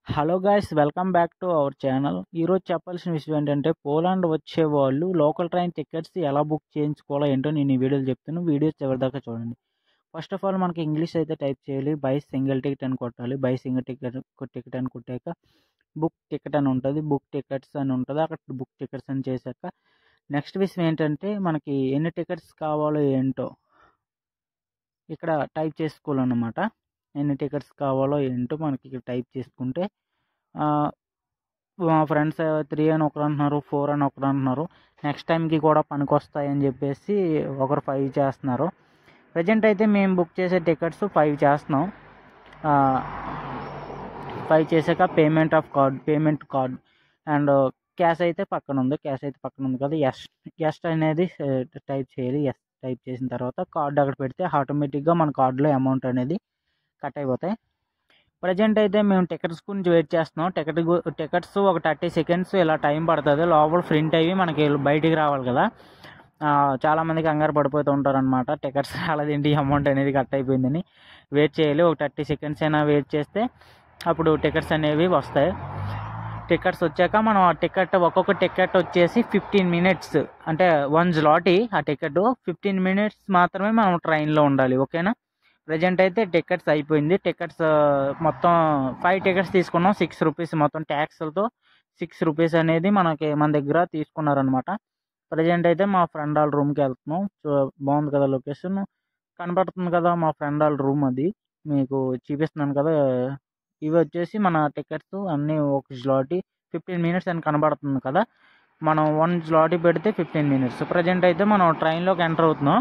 Hello guys welcome back to our channel ఈరోజు చెప్పాల్సిన విషయం ఏంటంటే పోలాండ్ వచ్చే వాళ్ళు లోకల్ ట్రైన్ టికెట్స్ ఎలా బుక్ చేయించుకోవాలో ఏంటో నేను ఈ వీడియోలో చెప్తాను వీడియో చివరిదాకా చూడండి ఫస్ట్ ఆఫ్ ఆల్ మనకి ఇంగ్లీష్ అయితే టైప్ చేయాలి బై సింగిల్ టికెట్ అని కొట్టాలి బై సింగిల్ టికెట్ టికెట్ అని కొట్టాక బుక్ టికెట్ అని ఉంటుంది బుక్ టికెట్స్ అని ఉంటుంది అక్కడ బుక్ టికెట్స్ అని చేశాక నెక్స్ట్ విషయం ఏంటంటే మనకి ఎన్ని టికెట్స్ కావాలో ఏంటో ఇక్కడ టైప్ చేసుకోవాలన్నమాట ఎన్ని టికెట్స్ కావాలో ఏంటో మనకి ఇక్కడ టైప్ చేసుకుంటే ఆ, మా ఫ్రెండ్స్ త్రీ అని ఒకరు అంటున్నారు ఫోర్ అని ఒకరు అంటున్నారు నెక్స్ట్ టైంకి కూడా పనికొస్తాయి అని చెప్పేసి ఒకరు ఫైవ్ చేస్తున్నారు ప్రజెంట్ అయితే మేము బుక్ చేసే టికెట్స్ ఫైవ్ చేస్తున్నాం ఫైవ్ చేశాక payment of card payment card and cash అయితే పక్కన ఉంది క్యాష్ అయితే పక్కన ఉంది కదా ఎస్ ఎస్ అనేది టైప్ చేయాలి ఎస్ టైప్ చేసిన తర్వాత కార్డ్ అక్కడ పెడితే ఆటోమేటిక్గా మన కార్డులో అమౌంట్ అనేది కట్ అయిపోతాయి ప్రజెంట్ అయితే మేము టికెట్స్ గురించి వెయిట్ చేస్తున్నాం టికెట్ టికెట్స్ ఒక థర్టీ సెకండ్స్ ఇలా టైం పడుతుంది లోపల ప్రింట్ అయ్యి మనకి బయటికి రావాలి కదా ఆ, చాలా మంది కంగారు పడిపోతూ ఉంటారు అనమాట టికెట్స్ రాలేదేంటి అమౌంట్ అనేది కట్ అయిపోయిందని వెయిట్ చేయాలి ఒక థర్టీ సెకండ్స్ అయినా వెయిట్ చేస్తే అప్పుడు టికెట్స్ అనేవి వస్తాయి టికెట్స్ వచ్చాక మనం ఆ టికెట్ ఒక్కొక్క టికెట్ వచ్చేసి ఫిఫ్టీన్ మినిట్స్ అంటే వన్ స్లాటీ ఆ టికెట్ ఫిఫ్టీన్ మినిట్స్ మాత్రమే మనం ట్రైన్లో ఉండాలి ఓకేనా ప్రజెంట్ అయితే టికెట్స్ అయిపోయింది టికెట్స్ మొత్తం ఫైవ్ టికెట్స్ తీసుకున్నాం సిక్స్ రూపీస్ మొత్తం ట్యాక్స్లతో సిక్స్ రూపీస్ అనేది మనకి మన దగ్గర తీసుకున్నారనమాట ప్రజెంట్ అయితే మా ఫ్రెండ్ వాళ్ళ రూమ్కి వెళ్తున్నాం సో బాగుంది కదా లొకేషన్ కనబడుతుంది కదా మా ఫ్రెండ్ వాళ్ళ రూమ్ అది మీకు చూపిస్తున్నాను కదా ఇవి వచ్చేసి మన టికెట్స్ అన్నీ ఒక స్లాటీ ఫిఫ్టీన్ మినిట్స్ అని కనబడుతుంది కదా మనం వన్ స్లాటీ పెడితే ఫిఫ్టీన్ మినిట్స్ ప్రజెంట్ అయితే మనం ట్రైన్లోకి ఎంటర్ అవుతున్నాం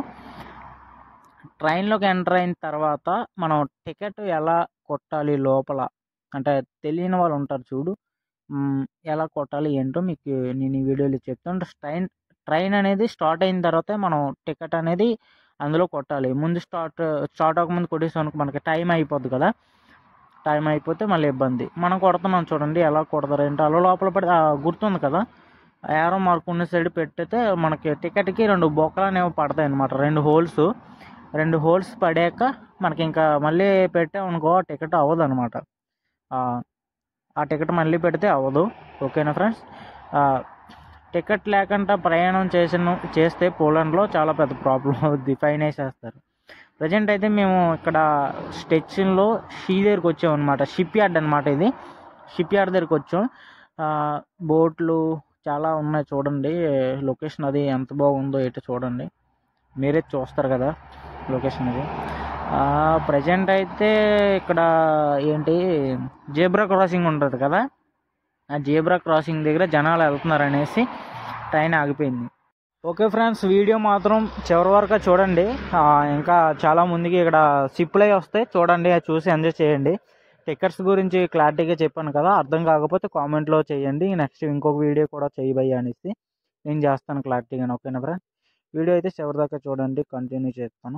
ట్రైన్లోకి ఎంటర్ అయిన తర్వాత మనం టికెట్ ఎలా కొట్టాలి లోపల అంటే తెలియని వాళ్ళు ఉంటారు చూడు మ్, ఎలా కొట్టాలి ఏంటో మీకు నేను ఈ వీడియోలో చెప్తాను ట్రైన్ ట్రైన్ అనేది స్టార్ట్ అయిన తర్వాత మనం టికెట్ అనేది అందులో కొట్టాలి ముందు స్టార్ట్ స్టార్ట్ అవ్వకముందు కొట్టేసాం మనకి టైం అయిపోద్ది కదా టైం అయిపోతే మళ్ళీ ఇబ్బంది మనం కొడుతున్నాం చూడండి ఎలా కొడతారు ఏంటో అలా లోపల పడి ఆ, గుర్తుంది కదా ఏరో మార్క్ ఉన్న సైడ్ పెట్టితే మనకి టికెట్కి రెండు బొక్కలు అనేవి పడతాయి అనమాట రెండు హోల్స్ రెండు హోల్స్ పడాక మనకి ఇంకా మళ్ళీ పెట్టామనుకో టికెట్ అవ్వదు అనమాట ఆ టికెట్ మళ్ళీ పెడితే అవ్వదు ఓకేనా ఫ్రెండ్స్ టికెట్ లేకుండా ప్రయాణం చేసిన చేస్తే పోలాండ్లో చాలా పెద్ద ప్రాబ్లం అవుద్ది ఫైన్ వేసేస్తారు ప్రజెంట్ అయితే మేము ఇక్కడ స్టెచ్లో షీ దగ్గరికి వచ్చాం అనమాట షిప్ యార్డ్ అనమాట ఇది షిప్ యార్డ్ దగ్గరికి వచ్చాం ఆ, బోట్లు చాలా ఉన్నాయి చూడండి లొకేషన్ అది ఎంత బాగుందో ఏంటో చూడండి మీరే చూస్తారు కదా లొకేషన్ అది ప్రజెంట్ అయితే ఇక్కడ ఏంటి జేబ్రా క్రాసింగ్ ఉంటుంది కదా ఆ జేబ్రా క్రాసింగ్ దగ్గర జనాలు వెళ్తున్నారు అనేసి ట్రైన్ ఆగిపోయింది ఓకే ఫ్రెండ్స్ వీడియో మాత్రం చివరి వరకు చూడండి ఆ, ఇంకా చాలా ముందుకి ఇక్కడ సిప్లై వస్తాయి చూడండి అది చూసి ఎంజాయ్ చేయండి టికెట్స్ గురించి క్లారిటీగా చెప్పాను కదా అర్థం కాకపోతే కామెంట్లో చేయండి నెక్స్ట్ ఇంకొక వీడియో కూడా చేయబోయా అనేసి నేను చేస్తాను క్లారిటీగా ఓకేనా ఫ్రెండ్ వీడియో అయితే చివరి దాకా చూడండి కంటిన్యూ చేస్తాను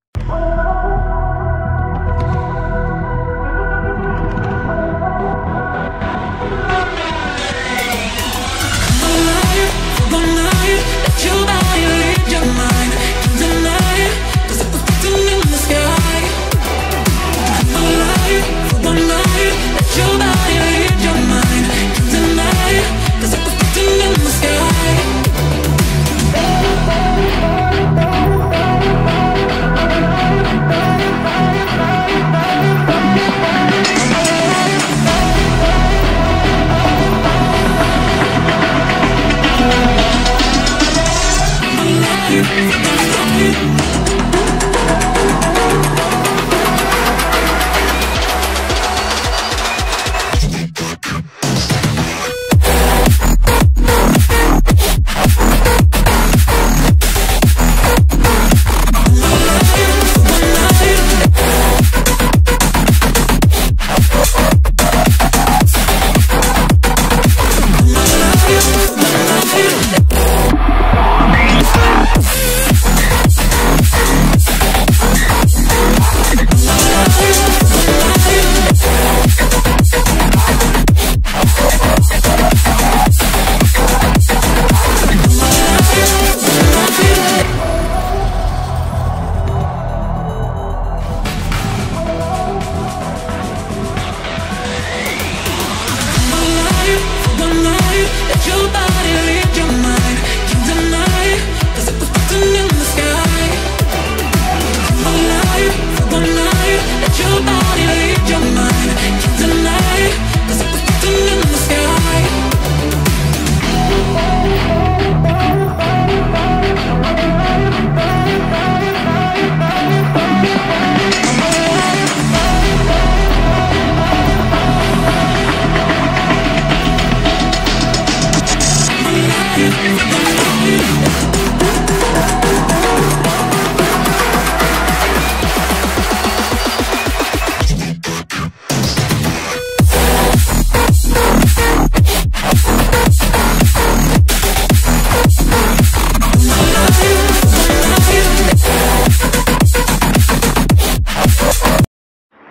One night, let your body read your mind. Can't deny it, 'cause it was written in the sky. I'm alive for one night, let your body read your mind. Can't deny it, 'cause it was written in the sky.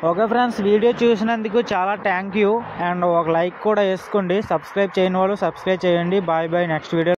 Okay friends video చూసినందుకు చాలా thank you and ఒక like కూడా వేసుకోండి subscribe చేయని వాళ్ళు subscribe చేయండి bye bye next video